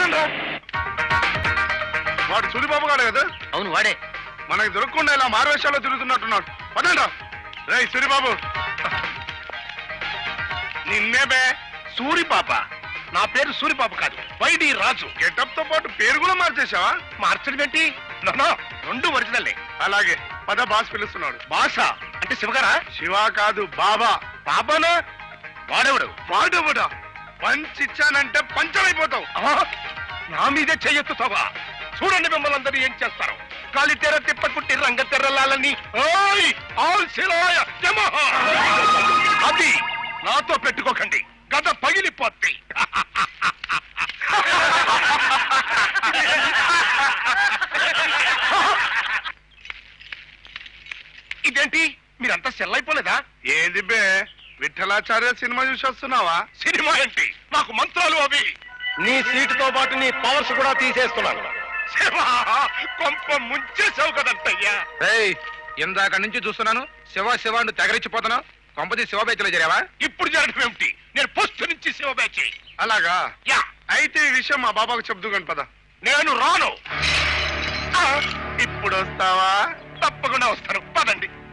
పదండ్రా వాడు సూరిబాబు గారు కదా అవును వాడే మనకి దొరకకుండా ఇలా మారువేషాల్లో తిరుగుతున్నట్టున్నాడు పదండ్రా రే సూరిబాబు నిన్నే బే సూరిపాప నా పేరు సూరిపాప కాదు వైడి రాజు గెటప్ తో పాటు పేరు కూడా మార్చేశావా మార్చడం ఏంటి నో రెండు ఒరిజినల్లే అలాగే పద బాస్ పిలుస్తున్నాడు భాష అంటే శివగారా శివ కాదు బాబా బాబానా వాడెవడు వాడవుడా పంచ్ ఇచ్చానంటే పంచమైపోతావు ఆ, నా మీదే చెయ్యెత్తుతావా చూడండి మిమ్మల్ని అందరూ ఏం చేస్తారు కాలి తెర తిప్పకుట్టి రంగ తెర్రలాలని ఓయ్ ఆల్ శిలాయ జమహ అది నాతో పెట్టుకోకండి గద పగిలిపోద్ది ఇదేంటి మీరంతా సెల్లైపోలేదా ఏంది బే విఠలాచార్య సినిమా చూసి వస్తున్నావా సినిమా ఏంటి నాకు మంత్రాలు అవి నీ సీటుతో పాటు నీ పవర్స్ కూడా తీసేస్తున్నాను శివా కొంప ముంచేసావు కదంటయ్యా రేయ్ ఇందాక నుంచి చూస్తున్నాను శివ శివ అంటూ తెగరిచ్చిపోతున్నావు కొంపతి శివ బేచలో చేరావా ఇప్పుడు జరగడం ఏమిటి నేను పోస్ట్ నుంచి శివ బ్యాచ్ అలాగా యా అయితే ఈ విషయం మా బాబాకు చెప్దు కాని పద నేను రాను ఆ, ఇప్పుడు వస్తావా తప్పకుండా వస్తాను పదండి